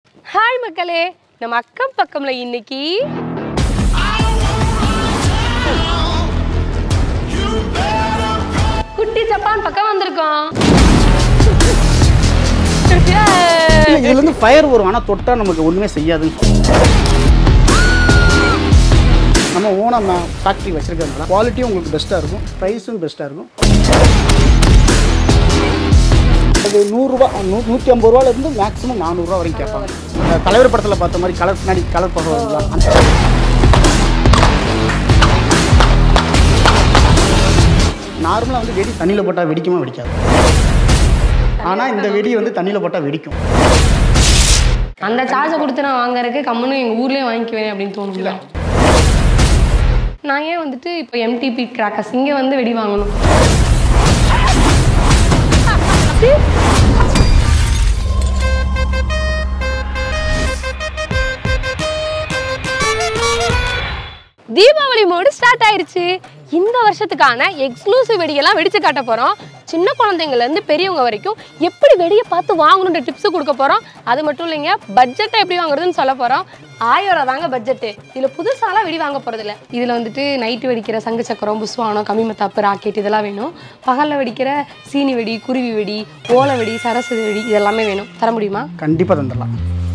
Hi மக்களே நம்ம அக்கம் பக்கம்ல இன்னைக்கு குட்டி ஜப்பான் பக்கம் வந்திருக்கோம் இல்ல, இதுல இருந்து ஃபயர் வரும் ஆனா தொட்டா நமக்கு ஒண்ணுமே செய்யாதுன்னு நம்ம ஓனாக ஃபேக்ட்ரி வச்சிருக்கிறதுனால குவாலிட்டியும் உங்களுக்கு பெஸ்ட்டாக இருக்கும் ப்ரைஸும் பெஸ்ட்டாக இருக்கும் அது நூறுரூவா நூ நூற்றி ஐம்பது ரூபாலேருந்து மேக்ஸிமம் நானூறுரூவா வரைக்கும் கேட்பாங்க இந்த தலைவர் படத்தில் பார்த்த மாதிரி கலர் பின்னாடி கலர் படம் வருங்களா அந்த நார்மலாக வந்து வெடி தண்ணியில் போட்டால் வெடிக்குமா வெடிக்காது ஆனால் இந்த வெடி வந்து தண்ணியில் போட்டால் வெடிக்கும் அந்த சார்ஜை கொடுத்து நான் வாங்குறதுக்கு கம்முன்னு எங்க ஊர்லயே வாங்கிக்குவேன் அப்படின்னு தோணும்ல நான் ஏன் வந்துட்டு இப்போ எம்டிபி கிராக்கர்ஸ் இங்க வந்து வெடி வாங்கணும் தீபாவளி மோடு ஸ்டார்ட் ஆயிருச்சு இந்த வருஷத்துக்கான எக்ஸ்க்ளூசிவ் வெடியெல்லாம் வெடிச்சு காட்ட போறோம் சின்ன குழந்தைங்கள்ல இருந்து பெரியவங்க வரைக்கும் எப்படி வெடியை பார்த்து வாங்கணுன்ற டிப்ஸ் கொடுக்க போறோம் அது மட்டும் இல்லைங்க பட்ஜெட்டை எப்படி வாங்குறதுன்னு சொல்ல போறோம் ஆயிரம் ரூபா தாங்க பட்ஜெட்டு இதுல புதுசாலாம் வெடி வாங்க போறது இல்ல இதுல வந்துட்டு நைட்டு வெடிக்கிற சங்கு சக்கரம் புஸ்வானம் கம்மிமத்தாப்பு ராக்கெட் இதெல்லாம் வேணும் பகல்ல வெடிக்கிற சீனி வெடி குருவி வெடி ஓலை வெடி சரஸ்வதி வெடி இதெல்லாமே வேணும் தர முடியுமா கண்டிப்பாக தந்துடலாம்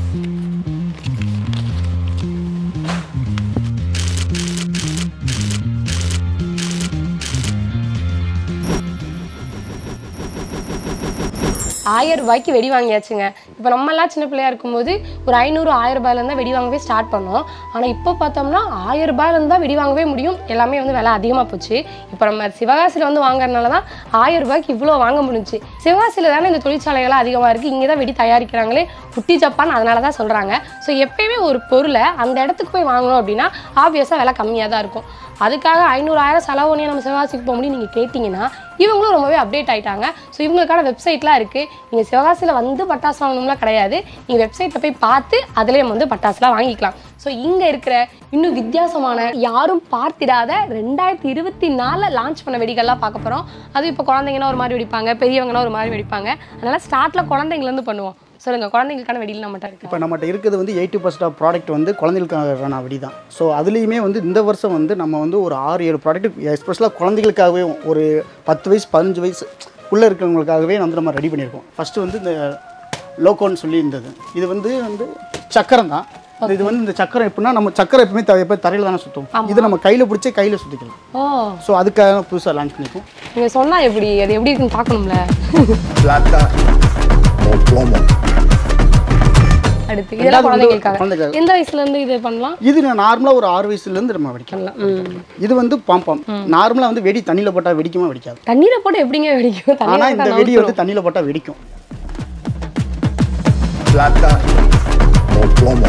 ஆயிரம் ரூபாய்க்கு வெடி வாங்கியாச்சுங்க இப்போ நம்மலாம் சின்ன பிள்ளையா இருக்கும்போது ஒரு ஐநூறு ஆயிரம் ரூபாயிலேருந்து தான் வெடி வாங்கவே ஸ்டார்ட் பண்ணோம் ஆனால் இப்போ பார்த்தோம்னா ஆயிரம் ரூபாயிலேருந்து தான் வெடி வாங்கவே முடியும் எல்லாமே வந்து விலை அதிகமாக போச்சு இப்போ நம்ம சிவகாசியில் வந்து வாங்குறதுனால தான் ஆயிரம் ரூபாய்க்கு இவ்வளோ வாங்க முடிஞ்சுச்சு சிவகாசியில் தானே இந்த தொழிற்சாலைகள்லாம் அதிகமாக இருக்குது இங்கே தான் வெடி தயாரிக்கிறாங்களே குட்டி ஜப்பான் அதனால தான் சொல்கிறாங்க ஸோ எப்பயுமே ஒரு பொருளை அந்த இடத்துக்கு போய் வாங்கணும் அப்படின்னா ஆப்வியஸாக விலை கம்மியாக தான் இருக்கும் அதுக்காக ஐநூறு ஆயிரம் செலவு பண்ணி நம்ம சிவகாசிக்கு போக முடியும் நீங்கள் கேட்டிங்கன்னா இவங்களும் ரொம்பவே அப்டேட் ஆயிட்டாங்க ஸோ இவங்களுக்கான வெப்சைட்லாம் இருக்குது நீங்கள் சிவகாசியில் வந்து பட்டாசு வாங்கணும்லாம் கிடையாது நீங்கள் வெப்சைட்டில் போய் பார்த்து அதுலேயே வந்து பட்டாசுலாம் வாங்கிக்கலாம் ஸோ இங்கே இருக்கிற இன்னும் வித்தியாசமான யாரும் பார்த்திடாத ரெண்டாயிரத்தி இருபத்தி நாலில் லான்ச் பண்ண வெடிகள்லாம் பார்க்க போகிறோம் அதுவும் இப்போ குழந்தைங்கன்னா ஒரு மாதிரி வெடிப்பாங்க பெரியவங்கன்னா ஒரு மாதிரி வெடிப்பாங்க அதனால் ஸ்டார்ட்டில் குழந்தைங்கலேருந்து பண்ணுவோம் சொல்லுங்கள் குழந்தைங்களுக்கான வெடியில் நம்மகிட்ட இருக்கு இப்போ நம்மகிட்ட இருக்கிறது வந்து எயிட்டி பர்சன்ட் ஆஃப் ப்ராடக்ட் வந்து குழந்தைகளுக்கான வெடி தான் ஸோ அதுலேயுமே வந்து இந்த வருஷம் வந்து நம்ம வந்து ஒரு ஆறு ஏழு ப்ராடக்ட் எஸ்பெஷலாக குழந்தைகளுக்காகவே ஒரு பத்து வயசு பதினஞ்சு வயசு உள்ளே இருக்கிறவங்களுக்காகவே வந்து நம்ம ரெடி பண்ணியிருக்கோம் ஃபஸ்ட்டு வந்து இந்த லோகோன்னு சொல்லி இருந்தது இது வந்து வந்து சக்கரம் தான் இது வந்து இந்த சக்கரம் எப்படின்னா நம்ம சக்கரம் எப்பவுமே த எப்போ தரையில் தானே சுற்றும் இது நம்ம கையில் பிடிச்சி கையில் சுற்றிக்கலாம் ஓ ஸோ அதுக்காக புதுசாக லான்ச் பண்ணியிருக்கோம் நீங்கள் சொன்னால் எப்படி அது எப்படி இருக்குன்னு பார்க்கணும்ல plata o plomo. அடுத்து இதெல்லாம் ரெண்டாவது வந்து குழந்தைங்களுக்காக குழந்தைக்காக. எந்த வயசுலேருந்து இது பண்ணலாம் இது நார்மலாக ஒரு ஆறு வயசுலேருந்து நம்ம வெடிக்கலாம் பண்ணலாம் ம் இது வந்து பாம்பாம் நார்மலாக வந்து வெடி தண்ணியில் போட்டால் வெடிக்குமா வெடிக்காது தண்ணீரை போட்டு எப்படிங்க வெடிக்கும் ஆனால் தண்ணீரை இந்த போட்டா வெடி நவுத்துரும். வந்து தண்ணியில் போட்டால் வெடிக்கும் Plata o plomo.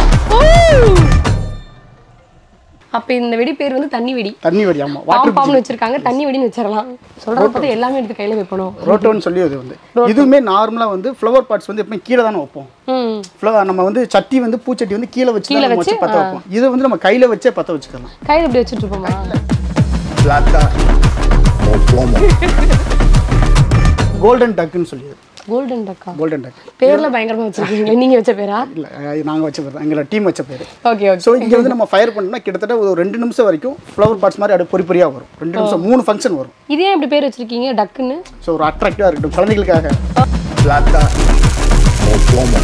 அப்ப இந்த வெடி பேர் வந்து தண்ணி வெடி தண்ணி வெடி ஆமாம் பாம் வாட்டர் பாம்னு வச்சிருக்காங்க தண்ணி வெடின்னு வச்சிடலாம் சொல்றத பார்த்தா எல்லாமே எடுத்து கையில வைப்பணும் ரோட்டோன்னு சொல்லி அது வந்து இதுவுமே நார்மலாக வந்து ஃப்ளவர் பார்ட்ஸ் வந்து எப்பவுமே கீழே தானே வைப்போம் ம் ஃப்ளவர் நம்ம வந்து சட்டி வந்து பூச்சட்டி வந்து கீழே வச்சு கீழே தான் நம்ம வச்சு, வச்சு பற்ற வைப்போம் இதை வந்து நம்ம கையில் வச்சே பற்ற வச்சுக்கலாம் கையில இப்படி வச்சுட்டு இருப்போமா Plata o plomo. கோல்டன் டக்குன்னு சொல்லி கோல்டன் டக்கா கோல்டன் டக் பேர்ல பயங்கரமா வச்சிருக்கீங்க நீங்க வச்ச பேரா இல்லை நாங்கள் வச்ச பேர் தான் எங்களோட டீம் வச்ச பேர் ஓகே ஓகே ஸோ இங்கே வந்து நம்ம ஃபயர் பண்ணோம்னா கிட்டத்தட்ட ஒரு ரெண்டு நிமிஷம் வரைக்கும் ஃப்ளவர் பார்ட்ஸ் மாதிரி அப்படியே பொறி பொறியாக வரும் ரெண்டு நிமிஷம் மூணு ஃபங்க்ஷன் வரும் இதே இப்படி பேர் வச்சிருக்கீங்க டக்குன்னு ஸோ ஒரு அட்ராக்டிவாக இருக்கட்டும் குழந்தைகளுக்காக Plata o plomo.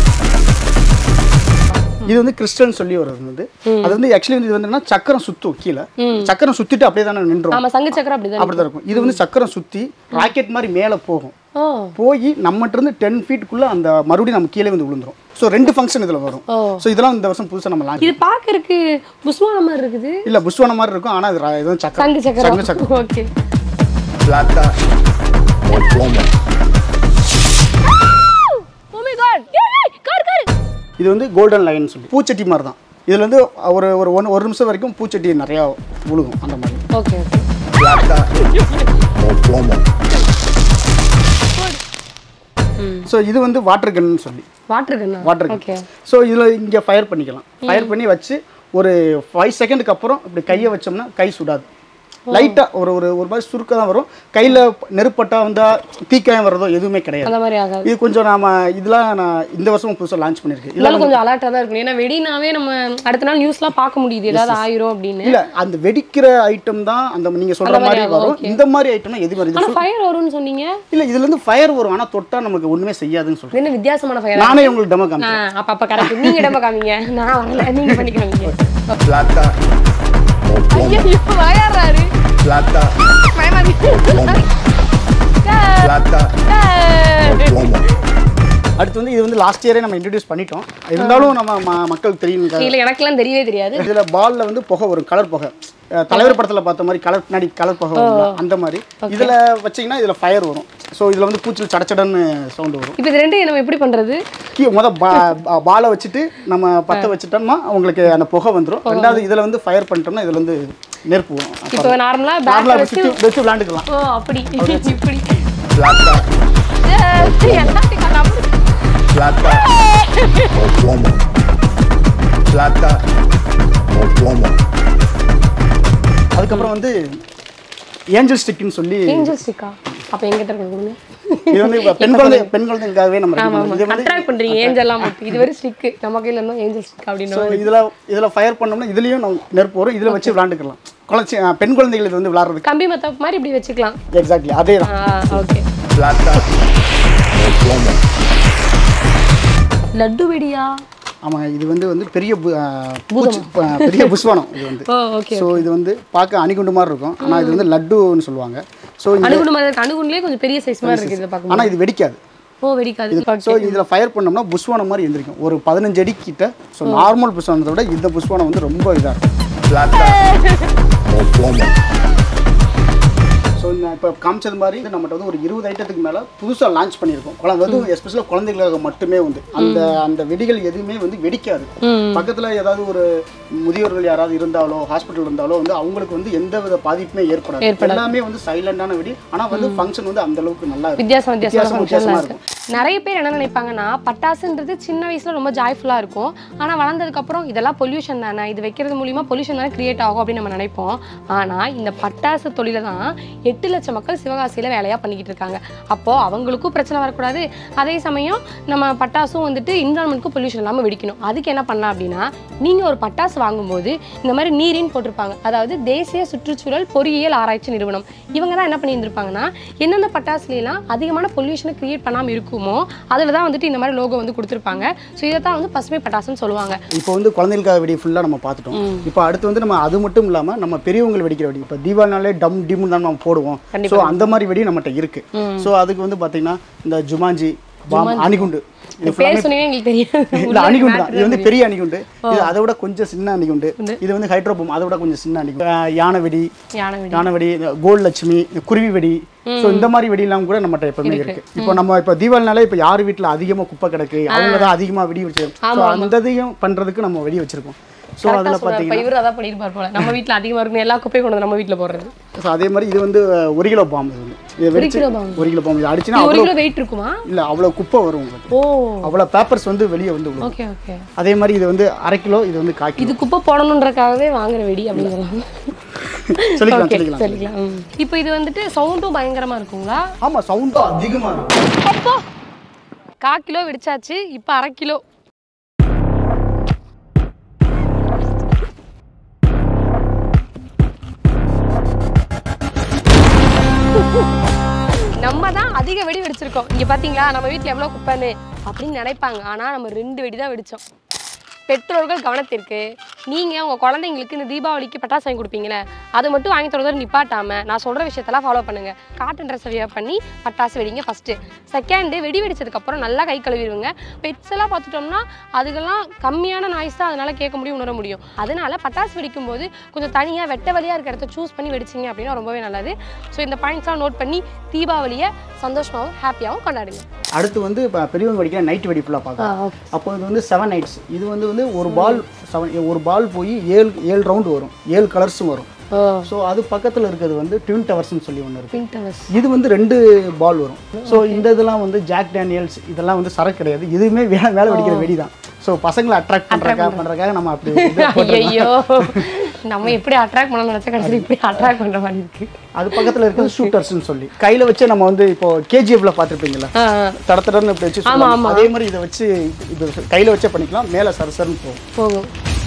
இது வந்து கிறிஸ்டல்னு சொல்லி வருது வந்து அது வந்து ஆக்சுவலி வந்து இது வந்து என்னன்னா சக்கரம் சுத்தும் கீழே சக்கரம் சுத்திட்டு அப்படியே தானே நின்றோம் ஆமா சங்கு சக்கரம் அப்படிதான் அப்படிதான் இருக்கும் இது வந்து சக்கரம் சுத்தி ராக்கெட் மாதிரி மேலே போகும் ஓ போய் நம்மகிட்ட இருந்து டென் ஃபீட்டுக்குள்ள அந்த மறுபடியும் நம்ம கீழே வந்து விழுந்துரும் ஸோ ரெண்டு ஃபங்க்ஷன் இதில் வரும் ஓ. ஸோ இதெல்லாம் இந்த வருஷம் புதுசாக நம்ம லான்ச் இது பாக்குறதுக்கு புஸ்வான மாதிரி இருக்குது இல்ல புஷ்வான மாதிரி இருக்கும் ஆனா இது ரா- இது வந்து சக்கரம் சங்கு சக்கரம் சங்கு சக்கரம் okay Plata o plomo. Oh my God ஏய் கார் கார் இது வந்து கோல்டன் லைன் சொல்லி பூச்சட்டி மாதிரி தான் இதுல வந்து ஒரு ஒரு ஒன் ஒரு நிமிஷம் வரைக்கும் பூச்சட்டி நிறையா விழுகும் அந்த மாதிரி okay okay Plata o plomo. So இது வந்து வாட்டர் கன்னு சொல்லி வாட்டர் கண்ணா வாட்டர் கன் ஓகே ஸோ இதில் இங்கே ஃபயர் பண்ணிக்கலாம் ஃபயர் பண்ணி வச்சு ஒரு ஃபைவ் செகண்டுக்கு அப்புறம் இப்படி கையை வச்சோம்னா கை சுடாது லைட்டாக ஒரு ஒரு ஒரு மாதிரி சுருக்க தான் வரும் கையில் நெருப்பட்டா வந்தால் தீக்காயம் வர்றதோ எதுவுமே கிடையாது அந்த மாதிரி ஆகாது இது கொஞ்சம் நாம இதெல்லாம் நான் இந்த வருஷம் புதுசாக லான்ச் பண்ணியிருக்கேன் இதெல்லாம் இதெல்லாம் கொஞ்சம் அலர்ட்டாக தான் இருக்கணும் ஏன்னா வெடினாவே நம்ம அடுத்த நாள் நியூஸ்லாம் பார்க்க முடியுது ஏதாவது ஆயிரும் அப்படின்னு இல்ல அந்த வெடிக்கிற ஐட்டம் தான் அந்த நீங்க சொல்ற அந்த மாதிரி மாதிரி ஆகும், வரும் okay. இந்த மாதிரி ஐட்டம்னா எது வருது ஆனா ஃபயர் வரும்னு சொன்னீங்க இல்ல இதுல இருந்து ஃபயர் வரும் ஆனா தொட்டா நமக்கு ஒண்ணுமே செய்யாதுன்னு இது சொல்றேன் என்ன வித்தியாசமான ஃபயர் நானே உங்களுக்கு டெமோ காமிச்சேன் அப்ப அப்ப கரெக்ட் நீங்க இடமா காமிங்க நான் வரல நீங்க பண்ணி காமிங்க plata o plomo, ஐயோ வயறாரு plata பயமா இருக்கு. plomo, plata o plomo. அடுத்து வந்து இது வந்து லாஸ்ட் இயரே நம்ம இன்ட்ரடியூஸ் பண்ணிட்டோம் இருந்தாலும் நம்ம ம- மக்களுக்கு தெரியும் இல்ல எனக்கெல்லாம் தெரியவே தெரியாது இதுல பால்ல வந்து புகை வரும் கலர் புகை அஹ் தலைவர் படத்துல பார்த்த மாதிரி கலர் பின்னாடி கலர் புகை வரும் அந்த மாதிரி இதுல வச்சீங்கன்னா இதுல ஃபயர் வரும் ஸோ இதுல வந்து பூச்சில் சடச்சடன்னு சவுண்ட் வரும் இப்போ இது ரெண்டும் நம்ம எப்படி பண்றது கீ முத பாலை வச்சுட்டு நம்ம பற்ற வச்சுட்டோம்னா உங்களுக்கு அந்த புகை வந்துடும் ரெண்டாவது இதுல வந்து ஃபயர் பண்ணிட்டோம்னா இதுல வந்து நெருப்பு வரும் இப்போ நார்மலா நார்மலா பேக் வச்சு வச்சு வச்சு விளையாண்டுக்கலாம் ஓ அப்படி இப்படி plata, ஏய், எல்லாத்தையும் நான் அப்படி- plata o plomo, plata o plomo. அதுக்கப்புறம் வந்து ஏஞ்சல் ஸ்டிக்னு சொல்லி ஏஞ்சல் ஸ்டிக்கா அப்ப எங்கிட்ட இருக்க கொடுங்க இது வந்து இப்ப பெண் குழந்தை பெண் குழந்தைங்களுக்காகவே நம்ம ready ஆமா பண்ணோம். ஆமா இது வந்து அட்ராக்ட் பண்றீங்க ஏஞ்சல்லாம் மட்டும் இது வரை ஸ்டிக் நம்ம கையில இருந்தோம் ஏஞ்சல் ஸ்டிக் அப்படின்னு ஸோ இதுல இதுல ஃபயர் பண்ணோம்னா இதுலயும் நம்ம நெருப்பு வரும் இதுல வச்சு விளையாண்டுக்கலாம் குழந்தை அஹ் பெண் குழந்தைகள் இது வந்து விளையாடுறதுக்கு கம்பி மத்த மாதிரி இப்படி வச்சுக்கலாம் எக்ஸாக்ட்லி அதே தான் ஓகே plata o plomo, லட்டு வெடியா ஆமாங்க இது வந்து வந்து பெரிய பு- அஹ் பூச்சி- அஹ் பெரிய புஷ்வானம் இது வந்து ஓ ஓகே ஸோ இது வந்து பார்க்க அணிகுண்டு மாதிரி இருக்கும் ஆனா இது வந்து லட்டுன்னு சொல்லுவாங்க ஸோ அணுகுண்டு மாதிரி இருக்கு அணுகுண்டுலயே கொஞ்சம் பெரிய சைஸ் மாதிரி இருக்கு இதை பார்க்கும் ஆனா இது வெடிக்காது ஓ வெடிக்காது ஸோ இதில் ஃபயர் பண்ணோம்னா புஷ்வானம் மாதிரி எந்திரிக்கும் ஒரு பதினஞ்சு அடி கிட்ட ஸோ நார்மல் புஷ்வானத்தை விட இந்த புஷ்வானம் வந்து ரொம்ப இதாக இருக்கும் plata o plomo, ஸோ நான் இப்போ காமிச்சது மாதிரி வந்து நம்மகிட்ட வந்து ஒரு இருபது ஐட்டத்துக்கு மேலே புதுசாக லான்ச் பண்ணியிருக்கோம் குழந்தை வந்து எஸ்பெஷலாக குழந்தைகளுக்காக மட்டுமே வந்து அந்த அந்த வெடிகள் எதுவுமே வந்து வெடிக்காது பக்கத்தில் ஏதாவது ஒரு முதியோர்கள் யாராவது இருந்தாலோ ஹாஸ்பிட்டல் இருந்தாலோ வந்து அவங்களுக்கு வந்து எந்த வித பாதிப்புமே ஏற்படாது எல்லாமே வந்து சைலண்டான வெடி ஆனால் வந்து ஃபங்க்ஷன் வந்து அந்த அளவுக்கு நல்லா இருக்கும் வித்தியாசம் வித்தியாசமான வித்தியாசம் ஃபங்க்ஷன்லாம் வித்தியாசமா இருக்கு நிறைய பேர் என்ன நினைப்பாங்கன்னா பட்டாசுன்றது சின்ன வயசுல ரொம்ப ஜாய்ஃபுல்லா இருக்கும் ஆனா வளர்ந்ததுக்கு அப்புறம் இதெல்லாம் பொல்யூஷன் தானே இது வைக்கிறது மூலியமா பொல்யூஷன் தானே கிரியேட் ஆகும் அப்படின்னு நம்ம நினைப்போம் ஆனா இந்த பட்டாசு தொழில தான் எட்டு லட்சம் மக்கள் சிவகாசியில வேலையா பண்ணிக்கிட்டு இருக்காங்க அப்போ அவங்களுக்கும் பிரச்சனை வரக்கூடாது அதே சமயம் நம்ம பட்டாசும் வந்துட்டு இன்வரான்மெண்ட்க்கும் பொல்யூஷன் இல்லாமல் வெடிக்கணும் அதுக்கு என்ன பண்ணலாம் அப்படின்னா நீங்க ஒரு பட்டாசு வாங்கும்போது இந்த மாதிரி நீரின் போட்டிருப்பாங்க அதாவது தேசிய சுற்றுச்சூழல் பொறியியல் ஆராய்ச்சி நிறுவனம் இவங்க தான் என்ன பண்ணியிருந்திருப்பாங்கன்னா எந்தெந்த பட்டாசுலாம் அதிகமான பொல்யூஷனை கிரியேட் பண்ணாமல் இருக்குமோ அதில் தான் வந்துட்டு இந்த மாதிரி லோகோ வந்து கொடுத்துருப்பாங்க ஸோ இதை தான் வந்து பசுமை பட்டாசுன்னு சொல்லுவாங்க இப்போ வந்து குழந்தைகளுக்காக வெடி ஃபுல்லாக நம்ம பார்த்துட்டோம் இப்போ அடுத்து வந்து நம்ம அது மட்டும் இல்லாமல் நம்ம பெரியவங்க வெடிக்கிற வெடி இப்போ தீபாவளினாலே டம் டிம்னு தான் நம்ம போடுவோம் ஸோ அந்த மாதிரி வெடி நம்மகிட்ட இருக்கு ஸோ அதுக்கு வந்து பார்த்தீங்கன்னா இந்த ஜுமாஞ்சி பாம் அணிகுண்டு இது பேர் சொன்னீங்கன்னா எங்களுக்கு தெரியும் இல்ல அணிகுண்டு தான் இது வந்து பெரிய அணிகுண்டு இது அதை விட கொஞ்சம் சின்ன அணிகுண்டு இது வந்து ஹைட்ரோபோம் அதை விட கொஞ்சம் சின்ன அணிகுண்டு அஹ் யானை வெடி யானை வெடி யானை வெடி இந்த கோல்டு லட்சுமி இந்த குருவி வெடி ஸோ இந்த மாதிரி வெடியெல்லாம் கூட நம்மகிட்ட எப்பவுமே இருக்கு இப்போ நம்ம இப்போ தீபாவளினாலே இப்போ யார் வீட்டில் அதிகமாக குப்பை கிடக்கு அவங்க தான் அதிகமாக வெடி வச்சு ஸோ அந்த இதையும் பண்ணுறதுக்கு நம்ம வெடி வச்சிருக்கோம் ஸோ அதில் இப்போ இவரு அதான் பண்ணியிருப்பார் போல நம்ம வீட்டில் அதிகமாக இருக்கும் எல்லா குப்பையும் கொண்டு வந்து நம்ம வீட்டில் போடுறது ஸோ அதே மாதிரி இது வந்து அஹ், ஒரு கிலோ பாம்பு இது வந்து இது வெடிச்சு கிலோ bomb? ஒரு கிலோ பாம்பு இது அடிச்சுன்னா இது ஒரு அவ்வளோ கிலோ வெயிட் இருக்குமா இல்லை அவ்வளோ குப்பை வரும் உங்களுக்கு ஓ அவ்வளோ பேப்பர்ஸ் வந்து வெளியே வந்து விழும் ஓகே ஓகே அதே மாதிரி இது வந்து அரை கிலோ இது வந்து கால் கிலோ இது குப்பை போடணுன்றக்காகவே வாங்குற வெடி அப்படின்னு சொல்லலாம் சொல்லிக்கலாம் ஓகே சொல்லிக்கலாம் சொல்லிக்கலாம் ம். இப்போ இது வந்துட்டு சவுண்டும் பயங்கரமா இருக்குங்களா ஆமாம் சவுண்டும் அதிகமாக இருக்கும் அப்போ கா கிலோ வெடிச்சாச்சு இப்போ அரை கிலோ நம்ம தான் அதிக வெடி வெடிச்சிருக்கோம் இங்க பாத்தீங்களா நம்ம வீட்ல எவ்வளவு குப்பைன்னு அப்படின்னு நினைப்பாங்க ஆனா நம்ம ரெண்டு வெடி தான் வெடிச்சோம் பெற்றோர்கள் கவனத்திற்கு நீங்க உங்க குழந்தைங்களுக்கு இந்த தீபாவளிக்கு பட்டாசு வாங்கி கொடுப்பீங்களே அது மட்டும் வாங்கி தரதோட நிப்பாட்டாம நான் சொல்ற விஷயத்தெல்லாம் ஃபாலோ பண்ணுங்க காட்டன் ட்ரெஸ் வியர் பண்ணி பட்டாசு வெடிங்க ஃபர்ஸ்ட் செகண்ட் வெடி வெடிச்சதுக்கு அப்புறம் நல்லா கை கழுவிடுங்க பெட்ஸ் எல்லாம் பார்த்துட்டோம்னா அதுக்கெல்லாம் கம்மியான நாய்ஸ் தான் அதனால கேட்க முடியும் உணர முடியும் அதனால பட்டாசு வெடிக்கும் போது கொஞ்சம் தனியாக வெட்ட வழியாக இருக்கிற இடத்த சூஸ் பண்ணி வெடிச்சிங்க அப்படின்னா ரொம்பவே நல்லது ஸோ இந்த பாயிண்ட்ஸ்லாம் நோட் பண்ணி தீபாவளியை சந்தோஷமாகவும் ஹாப்பியாகவும் கொண்டாடுங்க அடுத்து வந்து இப்போ பெரியவங்க வெடிக்கிற நைட் வெடி ஃபுல்லாக பார்க்கலாம் அப்போ இது வந்து செவன் நைட்ஸ் இது வந்து வந்து ஒரு பால் செவன் ஒரு பால் போய் ஏழு ஏழு ரவுண்டு வரும் ஏழு கலர்ஸும் வரும் ஓ ஸோ அது பக்கத்தில் இருக்கிறது வந்து ட்வின் டவர்ஸ்னு சொல்லி ஒன்று இருக்குது பிங்க் டவர்ஸ் இது வந்து ரெண்டு பால் வரும் ஸோ இந்த இதெல்லாம் வந்து ஜாக் டேனியல்ஸ் இதெல்லாம் வந்து சரக்கு கிடையாது இதுவுமே வே மேலே வெடிக்கிற வெடி தான் ஸோ பசங்களை அட்ராக்ட் பண்ணுறக்காக பண்ணுறக்காக நம்ம அப்படி இது போட்டுருக்கோம். ஐயோ நம்ம எப்படி அட்ராக்ட் பண்ண நினைச்சா கடைசியில் இப்படி அட்ராக்ட் பண்ற மாதிரி இருக்கு அது பக்கத்துல இருக்கிறது ஷூட்டர்ஸ்னு சொல்லி கையில வச்சு நம்ம வந்து இப்போ கேஜிஎஃப்ல பார்த்துருப்பீங்களா ஆ, ஆ. தட தடன்னு இப்படி வச்சு சொல்லுவாங்க. அதே மாதிரி இதை வச்சு இது கையில வச்சே பண்ணிக்கலாம் மேல சரசரன்னு போகும் போகும்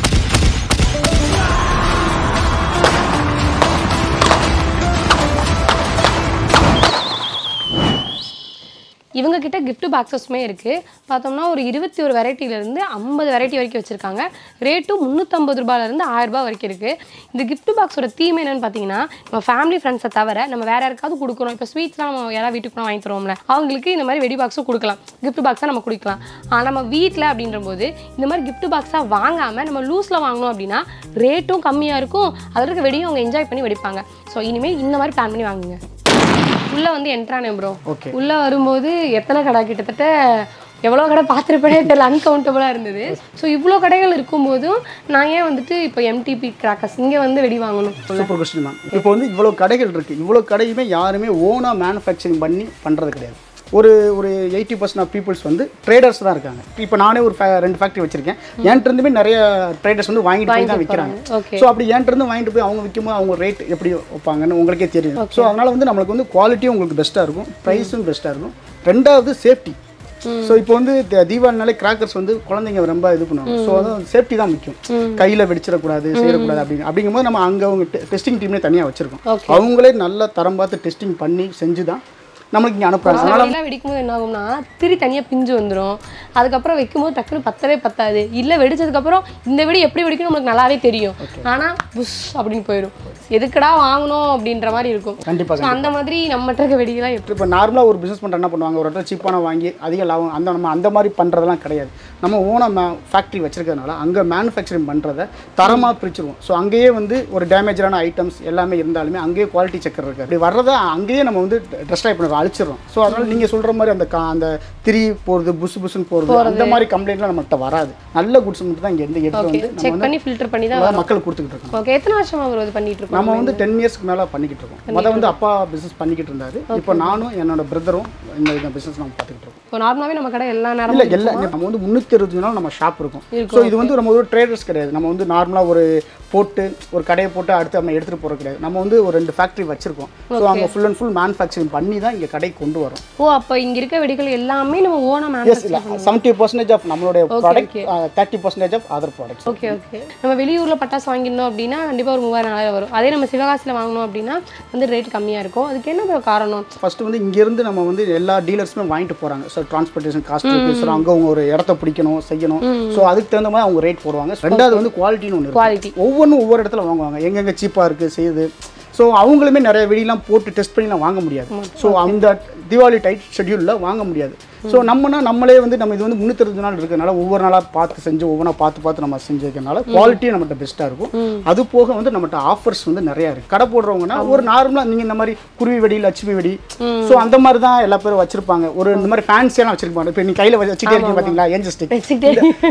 இவங்க கிட்ட gift பாக்ஸஸுமே இருக்குது பார்த்தோம்னா ஒரு இருபத்தி ஒரு வெரைட்டிலேருந்து ஐம்பது வெரைட்டி வரைக்கும் வச்சுருக்காங்க ரேட்டும் முந்நூற்றம்பது ரூபாயிலேருந்து ஆயிரம் ரூபாய் வரைக்கும் இருக்குது இந்த gift பாக்ஸோட தீம் என்னன்னு பார்த்தீங்கன்னா நம்ம ஃபேமிலி ஃப்ரெண்ட்ஸை தவிர நம்ம வேற யாருக்காவது கொடுக்குறோம் இப்போ ஸ்வீட்ஸ்லாம் நம்ம யாராவது வீட்டுக்கு போனால் வாங்கி தருவோம்ல அவங்களுக்கு இந்த மாதிரி வெடி பாக்ஸும் கொடுக்கலாம் gift பாக்ஸாக நம்ம கொடுக்கலாம் ஆனால் நம்ம வீட்டில் அப்படின்ற போது இந்த மாதிரி gift பாக்ஸாக வாங்காமல் நம்ம லூஸில் வாங்கினோம் அப்படின்னா ரேட்டும் கம்மியாக இருக்கும் அதில் இருக்க வெடியும் அவங்க என்ஜாய் பண்ணி வெடிப்பாங்க ஸோ இனிமேல் இந்த மாதிரி பிளான் பண்ணி வாங்குங்க உள்ள வந்து என்ட்ரானே ப்ரோ ஓகே உள்ள வரும்போது எத்தனை கடை கிட்டத்தட்ட எவ்வளோ கடை பார்த்துருப்பேனே தெரியல அன்கவுண்டபுளாக இருந்தது ஸோ இவ்வளோ கடைகள் இருக்கும்போதும் நான் ஏன் வந்துட்டு இப்போ எம்டிபி கிராக்கர்ஸ் இங்கே வந்து வெடி வாங்கணும் சூப்பர் கொஸ்டின் மேம் இப்போ வந்து இவ்வளோ கடைகள் இருக்குது இவ்வளோ கடையுமே யாருமே ஓனாக மேனுஃபேக்சரிங் பண்ணி பண்ணுறது கிடையாது ஒரு ஒரு எயிட்டி பர்சன்ட் ஆஃப் பீப்புள்ஸ் வந்து ட்ரேடர்ஸ் தான் இருக்காங்க இப்போ நானே ஒரு fa- ரெண்டு ஃபேக்ட்ரி வச்சிருக்கேன் என்கிட்ட இருந்துமே நிறைய ட்ரேடர்ஸ் வந்து வாங்கிட்டு போய் தான் விற்கிறாங்க ஓகே ஸோ அப்படி என்கிட்ட இருந்து வாங்கிட்டு போய் அவங்க விற்கும்போது அவங்க ரேட் எப்படி வைப்பாங்கன்னு உங்களுக்கே தெரியும் ஸோ அதனால வந்து நம்மளுக்கு வந்து குவாலிட்டியும் உங்களுக்கு பெஸ்ட்டாக இருக்கும் ப்ரைஸும் பெஸ்ட்டாக இருக்கும் ரெண்டாவது சேஃப்டி ஸோ இப்போ வந்து த- தீபாவளினாலே கிராக்கர்ஸ் வந்து குழந்தைங்க ரொம்ப இது பண்ணுவாங்க ஸோ அது சேஃப்டி தான் முக்கியம் கையில் வெடிச்சிடக்கூடாது செய்யக்கூடாது அப்படின்னு அப்படிங்கும்போது நம்ம அங்கே அவங்க டெஸ்டிங் டீம்லேயே தனியாக வச்சிருக்கோம் Okay. அவங்களே நல்லா தரம் பார்த்து டெஸ்டிங் பண்ணி செஞ்சு தான் நம்மளுக்கு இங்கே அனுப்புறாங்க அதனால வெடிலாம் வெடிக்கும்போது என்ன ஆகும்னா திரி தனியாக பிஞ்சு வந்துடும் அதுக்கப்புறம் வைக்கும்போது டக்குன்னு பத்தவே பத்தாது இல்லை வெடிச்சதுக்கப்புறம் இந்த வெடி எப்படி வெடிக்கணும் நம்மளுக்கு நல்லாவே தெரியும் ஆனால் புஷ் அப்படின்னு போயிடும் எதுக்குடா வாங்கணும் அப்படின்ற மாதிரி இருக்கும் கண்டிப்பாக ஸோ அந்த மாதிரி நம்மகிட்ட இருக்க வெடிலாம் எப்படி இப்போ நார்மலாக ஒரு பிஸ்னஸ் பண்ணுற என்ன பண்ணுவாங்க ஒரு இடத்துல சீப்பான வாங்கி அதிக லாபம் அந்த நம்ம அந்த மாதிரி பண்ணுறதெல்லாம் கிடையாது நம்ம ஓனாக மே ஃபேக்ட்ரி வச்சிருக்கிறதுனால அங்கே மேனுஃபேக்சரிங் பண்ணுறத தரமாக பிரிச்சிருவோம் ஸோ அங்கேயே வந்து ஒரு டேமேஜான ஐட்டம்ஸ் எல்லாமே இருந்தாலுமே அங்கேயே குவாலிட்டி செக்கர் இருக்குது அப்படி வர்றதை அங்கேயே நம்ம வந்து டெஸ்ட்ராய் பண்ணுறோம் அழிச்சிடுறோம் ஸோ அதனால் நீங்கள் சொல்கிற மாதிரி அந்த கா அந்த திரி போகிறது புசு புசுன்னு போகிறது அந்த மாதிரி கம்ப்ளைண்ட்லாம் நம்மகிட்ட வராது நல்ல குட்ஸ் மட்டும் தான் இங்கே இருந்து எடுத்து ஓகே வந்து நம்ம செக் பண்ணி ஃபில்டர் பண்ணி தான் வந்து மக்களுக்கு கொடுத்துக்கிட்டு இருக்கோம் ஓகே எத்தனை வருஷமா அவர் இது பண்ணிட்டு இருக்கோம் நம்ம வந்து டென் இயர்ஸ்க்கு மேலே பண்ணிக்கிட்டு இருக்கோம் முத வந்து அப்பா பிஸ்னஸ் பண்ணிக்கிட்டு இருந்தாரு இப்போ நானும் என்னோட பிரதரும் இந்த இந்த பிஸ்னஸ் நம்ம பார்த்துக்கிட்டு இருக்கோம் இப்போ நார்மலாகவே நம்ம கடை எல்லா இல்ல நேரமும் எல்லா நம்ம வந்து முந்நூற்றி அறுபது நாள் நம்ம ஷாப் இருக்கும் ஸோ இது வந்து நம்ம ஒரு ட்ரேடர்ஸ் கிடையாது நம்ம வந்து நார்மலாக ஒரு போட்டு ஒரு கடையை போட்டு அடுத்து நம்ம எடுத்துகிட்டு போகிறது கிடையாது நம்ம வந்து ஒரு ரெண்டு ஃபேக்ட்ரி வச்சிருக்கோம் ஸோ அங்கே ஃபுல் அண்ட் ஃபுல் மேனுஃபேக்சரிங் பண்ணி தான் இங்கே கடைக்கு கொண்டு வரோம் ஓ அப்போ இங்க இருக்க வெடிகள் எல்லாமே நம்ம ஓனா எஸ் இல்லை செவன்ட்டி பர்சன்டேஜ் ஆஃப் நம்மளுடைய product thirty percentage of other products okay okay நம்ம வெளியூர்ல பட்டாசு வாங்கியிருந்தோம் அப்படின்னா கண்டிப்பா ஒரு மூவாயிரம் நாலாயிரம் வரும் அதே நம்ம சிவகாசியில் வாங்கினோம் அப்படின்னா வந்து ரேட் கம்மியா இருக்கும் அதுக்கு என்ன bro காரணம் ஃபர்ஸ்ட் வந்து இங்கேருந்து நம்ம வந்து எல்லா டீலர்ஸுமே வாங்கிட்டு போகிறாங்க ஸோ டிரான்ஸ்போர்ட்டேஷன் காஸ்ட் இருக்குது ஸோ அங்கே அவங்க ஒரு இடத்த பிடிக்கணும் செய்யணும் ஸோ அதுக்கு தகுந்த மாதிரி அவங்க ரேட் போடுவாங்க ரெண்டாவது வந்து குவாலிட்டின்னு ஒன்று குவாலிட்டி ஒவ்வொன்றும் ஒவ்வொரு இடத்துல வாங்குவாங்க எங்கெங்கே சீப்பாக இருக்குது செய்யுது ஸோ அவங்களுமே நிறைய வெடிலாம் போட்டு டெஸ்ட் பண்ணிலாம் வாங்க முடியாது ஸோ அந்த தீபாவளி டைட் ஷெட்யூலில் வாங்க முடியாது ஸோ நம்மனா நம்மளே வந்து நம்ம இது வந்து முந்நூற்றி நாள் இருக்கிறனால ஒவ்வொரு நாளாக பார்த்து செஞ்சு ஒவ்வொன்றா பார்த்து பார்த்து நம்ம செஞ்சுருக்கனால குவாலிட்டியும் நம்மகிட்ட பெஸ்ட்டாக இருக்கும் அது போக வந்து நம்மகிட்ட ஆஃபர்ஸ் வந்து நிறையா இருக்குது கடை போடுறவங்கன்னா ஒரு நார்மலாக நீங்கள் இந்த மாதிரி குருவி வெடி லட்சுமி வெடி ஸோ அந்த மாதிரி தான் எல்லா பேரும் வச்சிருப்பாங்க ஒரு இந்த மாதிரி ஃபேன்சியெல்லாம் வச்சிருப்பாங்க இப்போ நீ கையில் வச்சுட்டே இருக்கீங்க பார்த்தீங்களா ஏஞ்சல் ஸ்டிக் வச்சுக்கிட்டே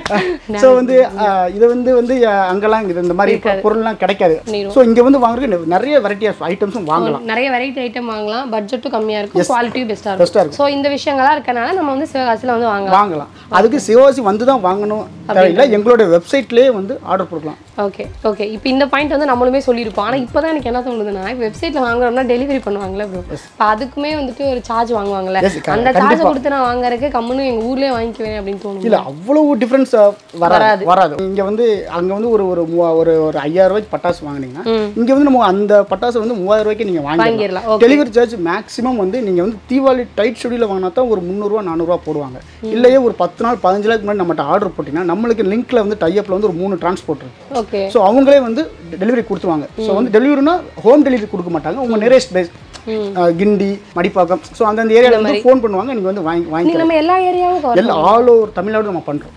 ஸோ வந்து அஹ், இது வந்து வந்து அஹ், அங்கெல்லாம் இது இந்த மாதிரி பொருள்லாம் கிடைக்காது ஸோ இங்கே வந்து வாங்குறதுக்கு நிறைய வெரைட்டி ஆஃப் ஐட்டம்ஸும் வாங்கலாம் நிறைய வெரைட்டி ஐட்டம் வாங்கலாம் பட்ஜெட்டும் கம்மியா இருக்கும் குவாலிட்டியும் பெஸ்ட்டாக பெஸ்ட்டாக இருக்கும் ஸோ இந்த விஷயங்கள்லாம் இருக்கனால நம்ம வந்து சிவகாசியில் வந்து வாங்கலாம் வாங்கலாம் அதுக்கு சிவாசி வந்து தான் வாங்கணும் தேவையில்லை எங்களுடைய வெப்சைட்லேயே வந்து ஆர்டர் கொடுக்கலாம் ஓகே ஓகே இப்போ இந்த பாயிண்ட் வந்து நம்மளுமே சொல்லியிருப்போம் ஆனால் இப்போ தான் எனக்கு என்ன தோணுதுன்னா இப்போ வெப்சைட்டில் வாங்குறோம்னா டெலிவரி பண்ணுவாங்களே ப்ரோ இப்போ அதுக்குமே வந்துட்டு ஒரு சார்ஜ் வாங்குவாங்கல்ல Yes, க- அந்த சார்ஜ் கொடுத்து நான் வாங்குறதுக்கு கம்முன்னு எங்கள் ஊர்லேயே வாங்கிக்குவேன் அப்படின்னு தோணும் இல்லை அவ்வளவு டிஃப்ரென்ஸ் வராது வராது இங்கே வந்து அங்கே வந்து ஒரு ஒரு மூவா ஒரு ஒரு ஐயாயிரம் ரூபாய்க்கு பட்டாசு வாங்குனீங்கன்னா இங்கே வந்து நம்ம அந்த பட்டாசு வந்து மூவாயிரம் ரூபாய்க்கு நீங்கள் வாங்கிடலாம். வாங்கிடலாம் Okay. டெலிவரி சார்ஜ் மேக்ஸிமம் வந்து நீங்கள் வந்து தீபாவளி டைட் ஷெடியூலில் வாங்கினா தான் ஒரு முந்நூறுரூவா நானூறுரூவா போடுவாங்க இல்லையே ஒரு பத்து நாள் பதினஞ்சு நாளுக்கு முன்னாடி நம்மகிட்ட ஆர்டர் போட்டிங்கன்னா நம்மளுக்கு லிங்க்ல வந்து டைப்பில் வந்து ஒரு மூணு டிரான்ஸ்போர்ட் இருக்கு ஓகே ஸோ அவங்களே வந்து டெலிவரி கொடுத்துருவாங்க ஸோ வந்து டெலிவரினா ஹோம் டெலிவரி கொடுக்க மாட்டாங்க உங்கள் nearest place Guindy Madipakkam so அந்தந்த ஏரியாவில் வந்து ஃபோன் பண்ணுவாங்க நீங்கள் வந்து வாங்கி வாங்கி நீ நம்ம எல்லா ஏரியாவும் cover எல்லா ஆல் ஓவர் தமிழ்நாடு நம்ம பண்ணுறோம்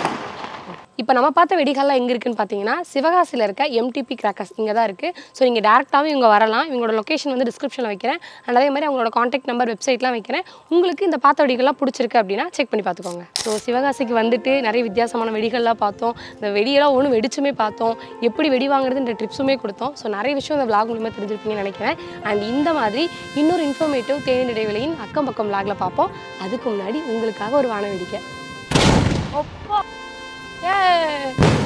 இப்போ நம்ம பார்த்த வெடிகள்லாம் எங்கே இருக்குன்னு பார்த்தீங்கன்னா சிவகாசியில் இருக்க எம்டிபி கிராக்கர்ஸ் இங்கே தான் இருக்குது ஸோ நீங்கள் டேரெக்டாகவே இவங்க வரலாம் இவங்களோட லொக்கேஷன் வந்து டிஸ்கிரிப்ஷனில் வைக்கிறேன் அண்ட் அதே மாதிரி அவங்களோட காண்டாக்ட் நம்பர் வெப்சைட்லாம் வைக்கிறேன் உங்களுக்கு இந்த பார்த்த வெடிகள்லாம் பிடிச்சிருக்கு அப்படின்னா செக் பண்ணி பார்த்துக்கோங்க ஸோ சிவகாசிக்கு வந்துட்டு நிறைய வித்தியாசமான வெடிகள்லாம் பார்த்தோம் இந்த வெடியெல்லாம் ஒன்று வெடிச்சுமே பார்த்தோம் எப்படி வெடி வாங்குறதுன்ற ட்ரிப்ஸுமே கொடுத்தோம் ஸோ நிறைய விஷயம் இந்த vlog மூலியமாக தெரிஞ்சிருப்பீங்கன்னு நினைக்கிறேன் அண்ட் இந்த மாதிரி இன்னொரு இன்ஃபர்மேட்டிவ் தேநீர் இடைவெளியின் அக்கம் பக்கம் vlogல பார்ப்போம் அதுக்கு முன்னாடி உங்களுக்காக ஒரு வான வேடிக்கை அப்பா ஏ